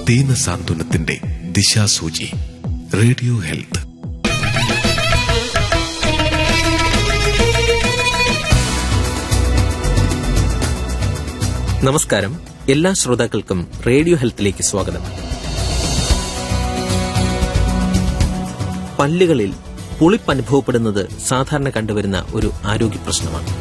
ദീനസാന്ത്വനത്തിന്റെ ദിശാസൂചി radio health നമസ്കാരം എല്ലാ ശ്രോതാക്കൾക്കും റേഡിയോ ഹെൽത്തിലേക്ക് സ്വാഗതം പല്ലുകളിൽ പുളിപ്പ് അനുഭവപ്പെടുന്നത് സാധാരണ കണ്ടുവരുന്ന ഒരു ആരോഗ്യ പ്രശ്നമാണ്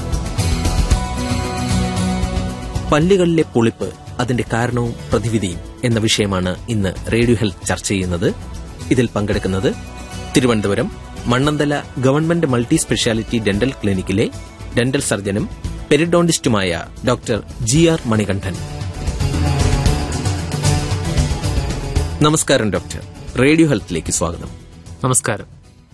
പല്ലുകളിലെ പുളിപ്പ് അതിന്റെ കാരണവും പ്രതിവിധിയും എന്ന വിഷയമാണ് ഇന്ന് റേഡിയോ ഹെൽത്ത് ചർച്ച ചെയ്യുന്നത് ഇതിൽ പങ്കെടുക്കുന്നത് Thiruvananthapuram Mannanthala government multi speciality dental ക്ലിനിക്കിലെ ഡെന്റൽ സർജനും പെരിഡോണ്ടിസ്റ്റുമായ ഡോക്ടർ ജി ആർ മണികണ്ഠൻ നമസ്കാരം ഡോക്ടർ റേഡിയോ ഹെൽത്തിലേക്ക് സ്വാഗതം നമസ്കാരം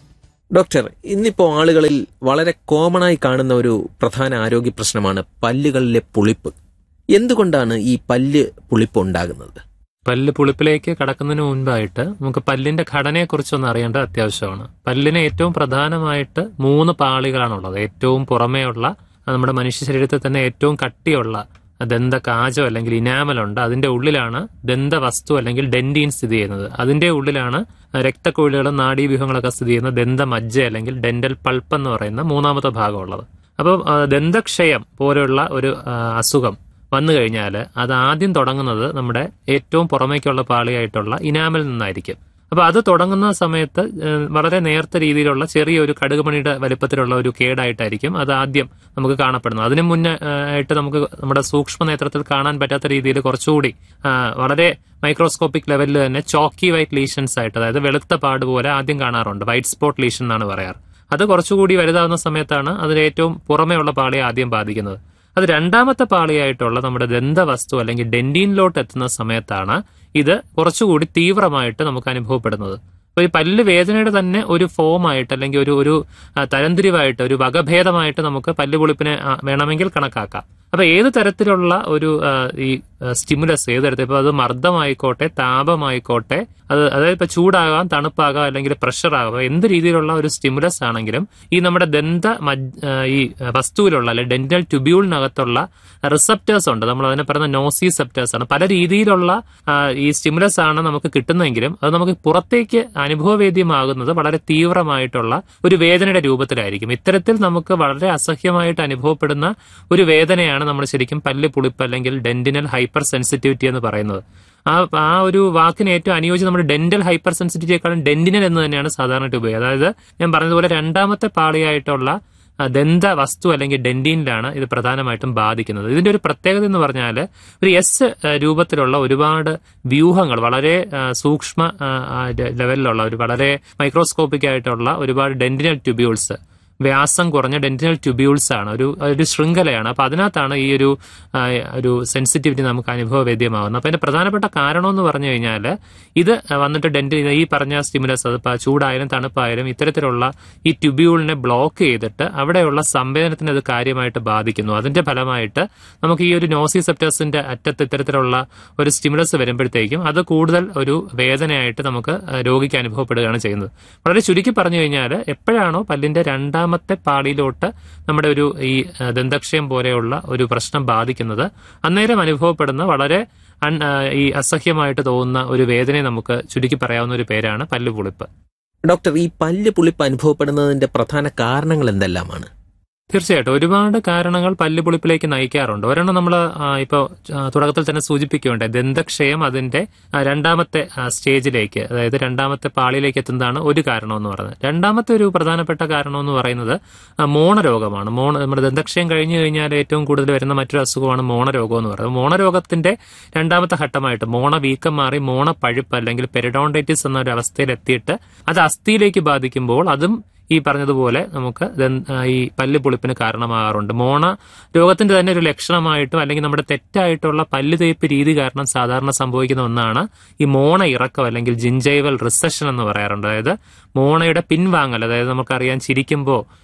ഡോക്ടർ ഇന്നിപ്പോ ആളുകളിൽ വളരെ കോമണായി കാണുന്ന ഒരു പ്രധാന ആരോഗ്യ പ്രശ്നമാണ് പല്ലുകളിലെ പുളിപ്പ് എന്തുകൊണ്ടാണ് ഈ പല്ല് പുളിപ്പ് ഉണ്ടാകുന്നത് പല്ല് പുളിപ്പിലേക്ക് കടക്കുന്നതിന് മുൻപായിട്ട് നമുക്ക് പല്ലിന്റെ ഘടനയെക്കുറിച്ചൊന്ന് അറിയേണ്ടത് അത്യാവശ്യമാണ് പല്ലിന് ഏറ്റവും പ്രധാനമായിട്ട് മൂന്ന് പാളികളാണുള്ളത് ഏറ്റവും പുറമേയുള്ള നമ്മുടെ മനുഷ്യ ശരീരത്തിൽ തന്നെ ഏറ്റവും കട്ടിയുള്ള ദന്ത കാജോ അല്ലെങ്കിൽ ഇനാമൽ ഉണ്ട് അതിന്റെ ഉള്ളിലാണ് ദന്തവസ്തു അല്ലെങ്കിൽ ഡെന്റീൻ സ്ഥിതി ചെയ്യുന്നത് അതിന്റെ ഉള്ളിലാണ് രക്തക്കുഴലുകളും നാഡീവ്യൂഹങ്ങളൊക്കെ സ്ഥിതി ചെയ്യുന്ന ദന്തമജ്ജ അല്ലെങ്കിൽ ഡെന്റൽ പൾപ്പ് എന്ന് പറയുന്ന മൂന്നാമത്തെ ഭാഗമുള്ളത് അപ്പം ആ, ദന്തക്ഷയം പോലെയുള്ള ഒരു ആ, അസുഖം വന്നു കഴിഞ്ഞാൽ അത് ആദ്യം തുടങ്ങുന്നത് നമ്മുടെ ഏറ്റവും പുറമേക്കുള്ള പാളിയായിട്ടുള്ള ഇനാമിൽ നിന്നായിരിക്കും അപ്പൊ അത് തുടങ്ങുന്ന സമയത്ത് ഏഹ്, വളരെ നേർത്ത രീതിയിലുള്ള ചെറിയൊരു കടുകുമണിയുടെ വലിപ്പത്തിലുള്ള ഒരു കേടായിട്ടായിരിക്കും അത് ആദ്യം നമുക്ക് കാണപ്പെടുന്നത് അതിനു മുന്നേ ഏഹ്, ആയിട്ട് നമുക്ക് നമ്മുടെ സൂക്ഷ്മ നേത്രത്തിൽ കാണാൻ പറ്റാത്ത രീതിയിൽ കുറച്ചുകൂടി ആ, വളരെ മൈക്രോസ്കോപ്പിക് ലെവലിൽ തന്നെ ചോക്കി വൈറ്റ് ലീഷൻസ് ആയിട്ട് അതായത് വെളുത്ത പാട് പോലെ ആദ്യം കാണാറുണ്ട് വൈറ്റ് സ്പോട്ട് ലീഷൻ എന്നാണ് പറയാറ് അത് കുറച്ചുകൂടി വലുതാവുന്ന സമയത്താണ് അതിന് ഏറ്റവും പുറമേ ഉള്ള പാളിയെ ആദ്യം ബാധിക്കുന്നത് അത് രണ്ടാമത്തെ പാളിയായിട്ടുള്ള നമ്മുടെ ദന്തവസ്തു അല്ലെങ്കിൽ ഡെന്റീനിലോട്ട് എത്തുന്ന സമയത്താണ് ഇത് കുറച്ചുകൂടി തീവ്രമായിട്ട് നമുക്ക് അനുഭവപ്പെടുന്നത് അപ്പൊ ഈ പല്ല് വേദനയുടെ തന്നെ ഒരു ഫോമായിട്ട് അല്ലെങ്കിൽ ഒരു ഒരു ആ, തരംതിരിവായിട്ട് ഒരു വകഭേദമായിട്ട് നമുക്ക് പല്ല് പൊളിപ്പിനെ ആ, വേണമെങ്കിൽ കണക്കാക്കാം അപ്പൊ ഏത് തരത്തിലുള്ള ഒരു ആ, ഈ സ്റ്റിമുലസ് ഏത് തരത്തിൽ ഇപ്പൊ അത് മർദ്ദമായിക്കോട്ടെ താപമായിക്കോട്ടെ അത് അതായത് ഇപ്പൊ ചൂടാകാം തണുപ്പാകാം അല്ലെങ്കിൽ പ്രഷർ ആകാം എന്ത് രീതിയിലുള്ള ഒരു സ്റ്റിമുലസ് ആണെങ്കിലും ഈ നമ്മുടെ ദന്ത മജ്- ആ, ഈ വസ്തുവിലുള്ള അല്ലെങ്കിൽ ഡെന്റൽ ട്യൂബ്യൂളിനകത്തുള്ള റിസപ്റ്റേഴ്സ് ഉണ്ട് നമ്മൾ അതിനെ പറയുന്ന നോസി സെപ്റ്റേഴ്സ് ആണ് പല രീതിയിലുള്ള ആ, ഈ സ്റ്റിമുലസ് ആണ് നമുക്ക് കിട്ടുന്നതെങ്കിലും അത് നമുക്ക് പുറത്തേക്ക് അനുഭവവേദ്യമാകുന്നത് വളരെ തീവ്രമായിട്ടുള്ള ഒരു വേദനയുടെ രൂപത്തിലായിരിക്കും ഇത്തരത്തിൽ നമുക്ക് വളരെ അസഹ്യമായിട്ട് അനുഭവപ്പെടുന്ന ഒരു വേദനയാണ് നമ്മൾ ശരിക്കും പല്ല് പുളിപ്പ് അല്ലെങ്കിൽ ഡെന്റിനൽ ഹൈപ്പർ സെൻസിറ്റിവിറ്റി എന്ന് പറയുന്നത് ആ ആ ഒരു വാക്കിന് ഏറ്റവും അനുയോജ്യം നമ്മുടെ ഡെന്റൽ ഹൈപ്പർ സെൻസിറ്റിവിറ്റിയെക്കാളും ഡെന്റിനൽ എന്ന് തന്നെയാണ് സാധാരണയായിട്ട് ഉപയോഗിക്കുക അതായത് ഞാൻ പറഞ്ഞതുപോലെ രണ്ടാമത്തെ പാളിയായിട്ടുള്ള ആ, ദന്ത വസ്തു അല്ലെങ്കിൽ ഡെന്റീനിലാണ് ഇത് പ്രധാനമായിട്ടും ബാധിക്കുന്നത് ഇതിന്റെ ഒരു പ്രത്യേകത എന്ന് പറഞ്ഞാൽ ഒരു എസ് രൂപത്തിലുള്ള ഒരുപാട് വ്യൂഹങ്ങൾ വളരെ ആ, സൂക്ഷ്മ ആ, ആ, ലെവലിലുള്ള ഒരു വളരെ മൈക്രോസ്കോപ്പിക് ആയിട്ടുള്ള ഒരുപാട് ഡെന്റിനൽ ട്യൂബ്യൂൾസ് വ്യാസം കുറഞ്ഞ ഡെന്റിനൽ ട്യൂബ്യൂൾസ് ആണ് ഒരു ഒരു ശൃംഖലയാണ് അപ്പൊ അതിനകത്താണ് ഈ ഒരു ആ, ഒരു സെൻസിറ്റിവിറ്റി നമുക്ക് അനുഭവവേദ്യമാകുന്നത് അപ്പൊ അതിന്റെ പ്രധാനപ്പെട്ട കാരണം എന്ന് പറഞ്ഞു കഴിഞ്ഞാൽ ഇത് വന്നിട്ട് ഡെന്റൽ ഈ പറഞ്ഞ സ്റ്റിമുലസ് അത് ഇപ്പൊ ചൂടായാലും തണുപ്പായാലും ഇത്തരത്തിലുള്ള ഈ ട്യൂബ്യൂളിനെ ബ്ലോക്ക് ചെയ്തിട്ട് അവിടെയുള്ള സംവേദനത്തിന് അത് കാര്യമായിട്ട് ബാധിക്കുന്നു അതിന്റെ ഫലമായിട്ട് നമുക്ക് ഈ ഒരു നോസി സെപ്റ്റേഴ്സിന്റെ അറ്റത്ത് ഇത്തരത്തിലുള്ള ഒരു സ്റ്റിമുലസ് വരുമ്പോഴത്തേക്കും അത് കൂടുതൽ ഒരു വേദനയായിട്ട് നമുക്ക് ആ, രോഗിക്ക് അനുഭവപ്പെടുകയാണ് ചെയ്യുന്നത് വളരെ ചുരുക്കി പറഞ്ഞു കഴിഞ്ഞാൽ എപ്പോഴാണോ പല്ലിന്റെ രണ്ടാമത്തെ പാളിയിലോട്ട് നമ്മുടെ ഒരു ഈ ആ, ദന്തക്ഷയം പോലെയുള്ള ഒരു പ്രശ്നം ബാധിക്കുന്നത് അന്നേരം അനുഭവപ്പെടുന്ന വളരെ അൺ- ആ, ഈ അസഹ്യമായിട്ട് തോന്നുന്ന ഒരു വേദനയെ നമുക്ക് ചുരുക്കി പറയാവുന്ന ഒരു പേരാണ് പല്ലുപുളിപ്പ് ഡോക്ടർ ഈ പല്ല് പുളിപ്പ് അനുഭവപ്പെടുന്നതിന്റെ പ്രധാന കാരണങ്ങൾ എന്തെല്ലാമാണ് തീർച്ചയായിട്ടും ഒരുപാട് കാരണങ്ങൾ പല്ലുപുളിപ്പിലേക്ക് നയിക്കാറുണ്ട് ഒരെണ്ണം നമ്മൾ ഇപ്പോൾ തുടക്കത്തിൽ തന്നെ സൂചിപ്പിക്കുകയുണ്ടായി ദന്തക്ഷയം അതിന്റെ ആ, രണ്ടാമത്തെ ആ, സ്റ്റേജിലേക്ക് അതായത് രണ്ടാമത്തെ പാളിയിലേക്ക് എത്തുന്നതാണ് ഒരു കാരണം എന്ന് പറയുന്നത് രണ്ടാമത്തെ ഒരു പ്രധാനപ്പെട്ട കാരണം എന്ന് പറയുന്നത് ആ, മോണരോഗമാണ് മോണ നമ്മുടെ ദന്തക്ഷയം കഴിഞ്ഞു കഴിഞ്ഞാൽ ഏറ്റവും കൂടുതൽ വരുന്ന മറ്റൊരു അസുഖമാണ് മോണരോഗം എന്ന് പറയുന്നത് മോണരോഗത്തിന്റെ രണ്ടാമത്തെ ഘട്ടമായിട്ട് മോണ വീക്കം മാറി മോണ പഴുപ്പ് അല്ലെങ്കിൽ പെരിഡോണ്ടൈറ്റിസ് എന്ന ഒരു അവസ്ഥയിൽ എത്തിയിട്ട് അത് അസ്ഥിയിലേക്ക് ബാധിക്കുമ്പോൾ അതും ഈ പറഞ്ഞതുപോലെ നമുക്ക് ദന്ത- ആ, ഈ പല്ല് പുളിപ്പിന് കാരണമാകാറുണ്ട് മോണ രോഗത്തിന്റെ തന്നെ ഒരു ലക്ഷണമായിട്ടും അല്ലെങ്കിൽ നമ്മുടെ തെറ്റായിട്ടുള്ള പല്ല് തേപ്പ് രീതി കാരണം സാധാരണ സംഭവിക്കുന്ന ഒന്നാണ് ഈ മോണ ഇറക്കം അല്ലെങ്കിൽ ജിഞ്ചൈവൽ റിസഷൻ എന്ന് പറയാറുണ്ട് അതായത് മോണയുടെ പിൻവാങ്ങൽ അതായത് നമുക്കറിയാം ചിരിക്കുമ്പോൾ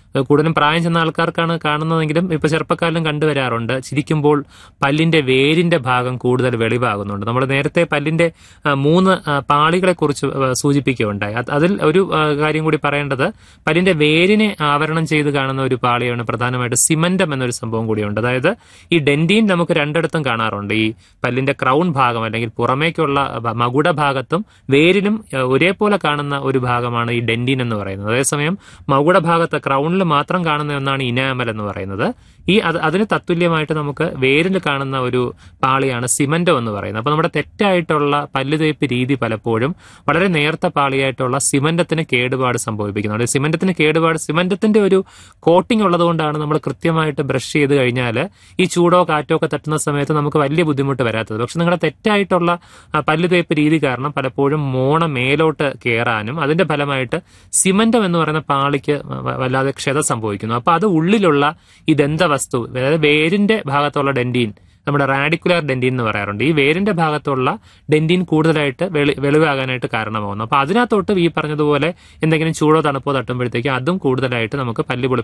അത് കൂടുതലും പ്രായം ചെന്ന ആൾക്കാർക്കാണ് കാണുന്നതെങ്കിലും ഇപ്പൊ ചെറുപ്പക്കാരിലും കണ്ടുവരാറുണ്ട് ചിരിക്കുമ്പോൾ പല്ലിന്റെ വേരിന്റെ ഭാഗം കൂടുതൽ വെളിവാകുന്നുണ്ട് നമ്മൾ നേരത്തെ പല്ലിന്റെ ആ, മൂന്ന് ആ, പാളികളെ കുറിച്ച് സൂചിപ്പിക്കുകയുണ്ടായി അത് അതിൽ ഒരു ആ, കാര്യം കൂടി പറയേണ്ടത് പല്ലിന്റെ വേരിനെ ആവരണം ചെയ്ത് കാണുന്ന ഒരു പാളിയാണ് പ്രധാനമായിട്ട് സിമന്റം എന്നൊരു സംഭവം കൂടിയുണ്ട് അതായത് ഈ ഡെന്റീൻ നമുക്ക് രണ്ടിടത്തും കാണാറുണ്ട് ഈ പല്ലിന്റെ ക്രൗൺ ഭാഗം അല്ലെങ്കിൽ പുറമേക്കുള്ള ഭ- മകുട ഭാഗത്തും വേരിലും ആ, ഒരേപോലെ കാണുന്ന ഒരു ഭാഗമാണ് ഈ ഡെന്റീൻ എന്ന് പറയുന്നത് അതേസമയം മകുട ഭാഗത്ത് ക്രൗണിൽ മാത്രം കാണുന്ന ഒന്നാണ് ഇനാമൽ എന്ന് പറയുന്നത് ഈ അത് അതിന് തത്തുല്യമായിട്ട് നമുക്ക് വേരിൽ കാണുന്ന ഒരു പാളിയാണ് സിമന്റോ എന്ന് പറയുന്നത് അപ്പൊ നമ്മുടെ തെറ്റായിട്ടുള്ള പല്ല് തേപ്പ് രീതി പലപ്പോഴും വളരെ നേർത്ത പാളിയായിട്ടുള്ള സിമന്റത്തിന് കേടുപാട് സംഭവിപ്പിക്കുന്നുണ്ട് സിമന്റത്തിന് കേടുപാട് സിമന്റത്തിന്റെ ഒരു കോട്ടിംഗ് ഉള്ളതുകൊണ്ടാണ് നമ്മൾ കൃത്യമായിട്ട് ബ്രഷ് ചെയ്ത് കഴിഞ്ഞാൽ ഈ ചൂടോ കാറ്റോ ഒക്കെ തട്ടുന്ന സമയത്ത് നമുക്ക് വലിയ ബുദ്ധിമുട്ട് വരാത്തത് പക്ഷെ നിങ്ങളുടെ തെറ്റായിട്ടുള്ള ആ, പല്ല് തേപ്പ് രീതി കാരണം പലപ്പോഴും മോണ മേലോട്ട് കയറാനും അതിന്റെ ഫലമായിട്ട് സിമന്റം എന്ന് പറയുന്ന പാളിക്ക് വ- വല്ലാതെ ക്ഷത സംഭവിക്കുന്നു അപ്പൊ അത് ഉള്ളിലുള്ള ഈ ദന്തവസ്തു അതായത് വേരിന്റെ ഭാഗത്തുള്ള ഡെന്റീൻ നമ്മുടെ റാഡിക്കുലർ ഡെന്റീൻ എന്ന് പറയാറുണ്ട് ഈ വേരിന്റെ ഭാഗത്തുള്ള ഡെന്റീൻ കൂടുതലായിട്ട് വെളി വെളിവാകാനായിട്ട് കാരണമാകുന്നു അപ്പൊ അതിനകത്തോട്ട് ഈ പറഞ്ഞതുപോലെ എന്തെങ്കിലും ചൂടോ തണുപ്പോ തട്ടുമ്പോഴത്തേക്കും അതും കൂടുതലായിട്ട് നമുക്ക് പല്ല്